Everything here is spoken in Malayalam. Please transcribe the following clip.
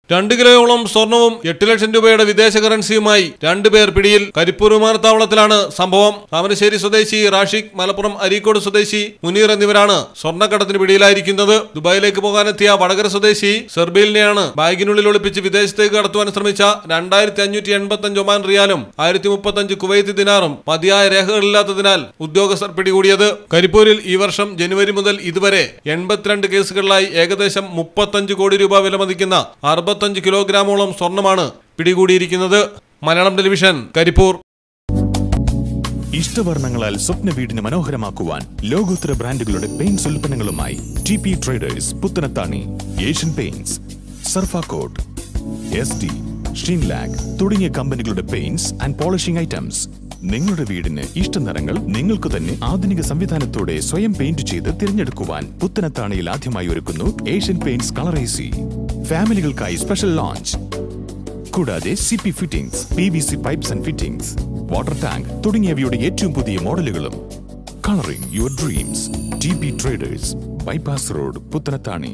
രണ്ട് കിലോയോളം സ്വർണവും എട്ട് ലക്ഷം രൂപയുടെ വിദേശ കറൻസിയുമായി രണ്ടുപേർ പിടിയിൽ കരിപ്പൂർ വിമാനത്താവളത്തിലാണ് സംഭവം താമരശ്ശേരി സ്വദേശി റാഷിഖ് മലപ്പുറം അരീക്കോട് സ്വദേശി മുനീർ എന്നിവരാണ് സ്വർണ്ണക്കടത്തിന് പിടിയിലായിരിക്കുന്നത് ദുബായിലേക്ക് പോകാനെത്തിയ വടകര സ്വദേശി സെർബിലിനെയാണ് ബാഗിനുള്ളിൽ ഒളിപ്പിച്ച് വിദേശത്തേക്ക് കടത്തുവാൻ ശ്രമിച്ച രണ്ടായിരത്തി അഞ്ഞൂറ്റി എൺപത്തി അഞ്ച് ഒമാൻ റിയാലും ആയിരത്തി മുപ്പത്തഞ്ച് കുവൈത്ത് ദിനാറും മതിയായ രേഖകളില്ലാത്തതിനാൽ ഉദ്യോഗസ്ഥർ പിടികൂടിയത് കരിപ്പൂരിൽ ഈ വർഷം ജനുവരി മുതൽ ഇതുവരെ എൺപത്തിരണ്ട് കേസുകളിലായി ഏകദേശം മുപ്പത്തഞ്ച് കോടി രൂപ വിലമതിക്കുന്ന അറുപത്തഞ്ച് കിലോഗ്രാമോളം സ്വർണമാണ് പിടികൂടിയിരിക്കുന്നത് മലയാളം ടെലിവിഷൻ കരിപ്പൂർ ഇഷ്ടവർണ്ണങ്ങളാൽ സ്വപ്ന വീടിന് മനോഹരമാക്കുവാൻ ലോകോത്തര ബ്രാൻഡുകളുടെ പെയിന്റ്സ് ഉൽപ്പന്നങ്ങളുമായി T P traders Puthanathani Asian paints സർഫാകോട്ട് എസ് ഡി ഷീൻലാഗ് തുടങ്ങിയ കമ്പനികളുടെ പെയിന്റ്സ് ആൻഡ് പോളിഷിംഗ് ഐറ്റംസ് നിങ്ങളുടെ വീടിന് ഇഷ്ട നിറങ്ങൾ നിങ്ങൾക്ക് തന്നെ ആധുനിക സംവിധാനത്തോടെ സ്വയം പെയിന്റ് ചെയ്ത് തിരഞ്ഞെടുക്കുവാൻ പുത്തനത്താണിയിൽ ആദ്യമായി ഒരുക്കുന്നു ഏഷ്യൻ പെയിന്റ്സ് കളറേസി ഫാമിലികൾക്കായി സ്പെഷ്യൽ ലോഞ്ച് കൂടാതെ C P fittings P V C pipes and fittings water tank തുടങ്ങിയവയുടെ ഏറ്റവും പുതിയ മോഡലുകളും colouring your dreams T B traders bypass road Puthanathani